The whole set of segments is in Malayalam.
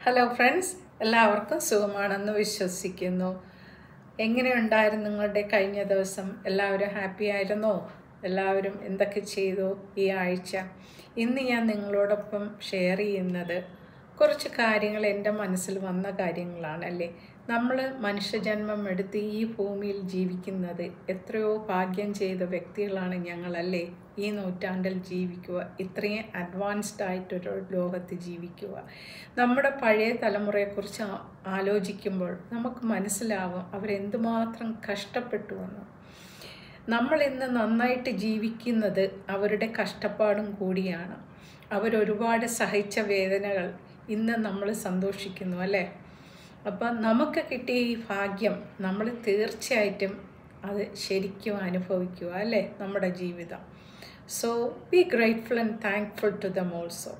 ഹലോ ഫ്രണ്ട്സ് എല്ലാവർക്കും സുഖമാണെന്ന് വിശ്വസിക്കുന്നു എങ്ങനെയുണ്ടായിരുന്നു നിങ്ങളുടെ കഴിഞ്ഞ ദിവസം എല്ലാവരും ഹാപ്പി ആയിരുന്നോ എല്ലാവരും എന്തൊക്കെ ചെയ്തു ഈ ആഴ്ച ഇന്ന് ഞാൻ നിങ്ങളോടൊപ്പം ഷെയർ ചെയ്യുന്നത് കുറച്ച് കാര്യങ്ങൾ എൻ്റെ മനസ്സിൽ വന്ന കാര്യങ്ങളാണ് അല്ലേ നമ്മൾ മനുഷ്യജന്മം എടുത്ത് ഈ ഭൂമിയിൽ ജീവിക്കുന്നത് എത്രയോ ഭാഗ്യം ചെയ്ത വ്യക്തികളാണ് ഞങ്ങളല്ലേ ഈ നൂറ്റാണ്ടിൽ ജീവിക്കുക ഇത്രയും അഡ്വാൻസ്ഡ് ആയിട്ടൊരു ലോകത്ത് ജീവിക്കുക നമ്മുടെ പഴയ തലമുറയെക്കുറിച്ച് ആ- ആലോചിക്കുമ്പോൾ നമുക്ക് മനസ്സിലാവും അവരെന്തുമാത്രം കഷ്ടപ്പെട്ടു എന്ന് നമ്മൾ ഇന്ന് നന്നായിട്ട് ജീവിക്കുന്നത് അവരുടെ കഷ്ടപ്പാടും കൂടിയാണ് അവരൊരുപാട് സഹിച്ച വേദനകൾ ഇന്ന് നമ്മൾ സന്തോഷിക്കുന്നു അല്ലേ അപ്പം നമുക്ക് കിട്ടിയ ഈ ഭാഗ്യം നമ്മൾ തീർച്ചയായിട്ടും അത് ശരിക്കും അനുഭവിക്കുക അല്ലേ നമ്മുടെ ജീവിതം so be grateful and thankful to them also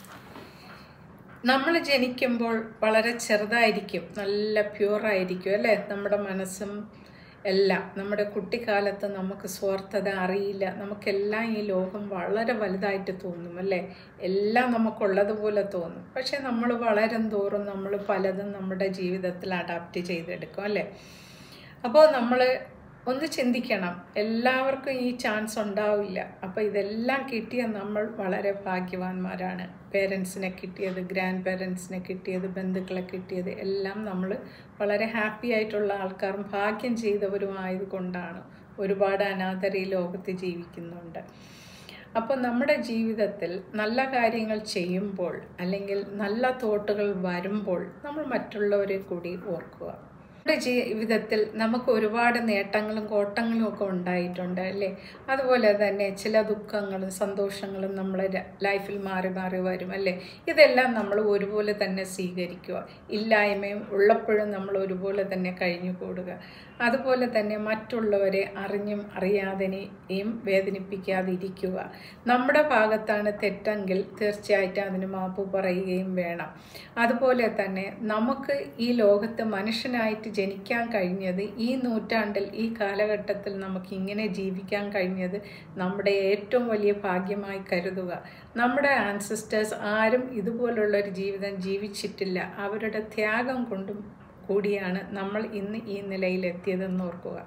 നമ്മൾ ജനിക്കുമ്പോൾ വളരെ ചെറുതായിരിക്കും നല്ല പ്യുവറായിരിക്കും അല്ലേ നമ്മുടെ മനസ്സും എല്ലാം നമ്മുടെ കുട്ടിക്കാലത്ത് നമുക്ക് സ്വാർത്ഥത അറിയില്ല നമുക്കെല്ലാം ഈ ലോകം വളരെ വലുതായിട്ട് തോന്നും അല്ലേ എല്ലാം നമുക്കുള്ളതുപോലെ തോന്നും പക്ഷെ നമ്മൾ വളരും തോറും നമ്മൾ പലതും നമ്മുടെ ജീവിതത്തിൽ അഡാപ്റ്റ് ചെയ്തെടുക്കും അല്ലേ അപ്പോൾ നമ്മൾ ഒന്ന് ചിന്തിക്കണം എല്ലാവർക്കും ഈ ചാൻസ് ഉണ്ടാവില്ല അപ്പോൾ ഇതെല്ലാം കിട്ടിയ നമ്മൾ വളരെ ഭാഗ്യവാന്മാരാണ് പേരൻസിനെ കിട്ടിയത് ഗ്രാൻഡ് പേരൻസിനെ കിട്ടിയത് ബന്ധുക്കളെ കിട്ടിയത് എല്ലാം നമ്മൾ വളരെ ഹാപ്പി ആയിട്ടുള്ള ആൾക്കാരും ഭാഗ്യം ചെയ്തവരും ആയതുകൊണ്ടാണ് ഒരുപാട് അനാഥർ ഈ ലോകത്ത് ജീവിക്കുന്നുണ്ട് അപ്പോൾ നമ്മുടെ ജീവിതത്തിൽ നല്ല കാര്യങ്ങൾ ചെയ്യുമ്പോൾ അല്ലെങ്കിൽ നല്ല തോട്ടുകൾ വരുമ്പോൾ നമ്മൾ മറ്റുള്ളവരെ കൂടി ഓർക്കുക നമ്മുടെ ജീവിതത്തിൽ നമുക്ക് ഒരുപാട് നേട്ടങ്ങളും കോട്ടങ്ങളും ഒക്കെ ഉണ്ടായിട്ടുണ്ട് അല്ലേ അതുപോലെ തന്നെ ചില ദുഃഖങ്ങളും സന്തോഷങ്ങളും നമ്മുടെ ര- ലൈഫിൽ മാറി മാറി വരും അല്ലേ ഇതെല്ലാം നമ്മൾ ഒരുപോലെ തന്നെ സ്വീകരിക്കുക ഇല്ലായ്മയും ഉള്ളപ്പോഴും നമ്മൾ ഒരുപോലെ തന്നെ കഴിഞ്ഞു കൂടുക അതുപോലെ തന്നെ മറ്റുള്ളവരെ അറിഞ്ഞും അറിയാതെയും വേദനിപ്പിക്കാതിരിക്കുക നമ്മുടെ ഭാഗത്താണ് തെറ്റെങ്കിൽ തീർച്ചയായിട്ടും അതിന് മാപ്പ് പറയുകയും വേണം അതുപോലെ തന്നെ നമുക്ക് ഈ ലോകത്ത് മനുഷ്യനായിട്ട് ജനിക്കാൻ കഴിഞ്ഞത് ഈ നൂറ്റാണ്ടിൽ ഈ കാലഘട്ടത്തിൽ നമുക്ക് ഇങ്ങനെ ജീവിക്കാൻ കഴിഞ്ഞത് നമ്മുടെ ഏറ്റവും വലിയ ഭാഗ്യമായി കരുതുക നമ്മുടെ ആൻസിസ്റ്റേഴ്സ് ആരും ഇതുപോലുള്ളൊരു ജീവിതം ജീവിച്ചിട്ടില്ല അവരുടെ ത്യാഗം കൊണ്ടും കൂടിയാണ് നമ്മൾ ഇന്ന് ഈ നിലയിലെത്തിയതെന്ന് ഓർക്കുക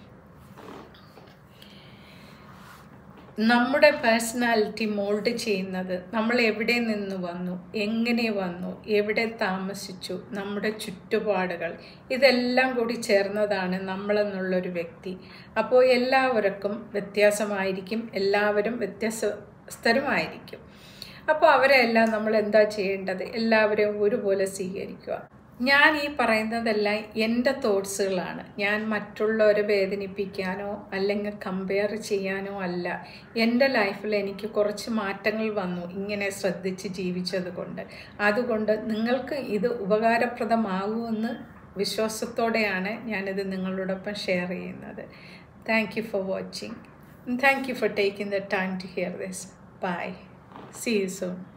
നമ്മുടെ പേഴ്സണാലിറ്റി മോൾഡ് ചെയ്യുന്നത് നമ്മൾ എവിടെ നിന്ന് വന്നു എങ്ങനെ വന്നു എവിടെ താമസിച്ചു നമ്മുടെ ചുറ്റുപാടുകൾ ഇതെല്ലാം കൂടി ചേർന്നതാണ് നമ്മളെന്നുള്ളൊരു വ്യക്തി അപ്പോൾ എല്ലാവർക്കും വ്യത്യാസമായിരിക്കും എല്ലാവരും വ്യത്യസ്തരുമായിരിക്കും അപ്പോൾ അവരെല്ലാം നമ്മൾ എന്താ ചെയ്യേണ്ടത് എല്ലാവരെയും ഒരുപോലെ സ്വീകരിക്കുക ഞാൻ ഈ പറയുന്നതെല്ലാം എൻ്റെ തോട്ട്സുകളാണ് ഞാൻ മറ്റുള്ളവരെ വേദനിപ്പിക്കാനോ അല്ലെങ്കിൽ കമ്പയർ ചെയ്യാനോ അല്ല എൻ്റെ ലൈഫിൽ എനിക്ക് കുറച്ച് മാറ്റങ്ങൾ വന്നു ഇങ്ങനെ ശ്രദ്ധിച്ച് ജീവിച്ചത് കൊണ്ട് അതുകൊണ്ട് നിങ്ങൾക്ക് ഇത് ഉപകാരപ്രദമാകുമെന്ന് വിശ്വാസത്തോടെയാണ് ഞാനിത് നിങ്ങളോടൊപ്പം ഷെയർ ചെയ്യുന്നത് thank you for watching thank you for taking the time to hear this bye see you soon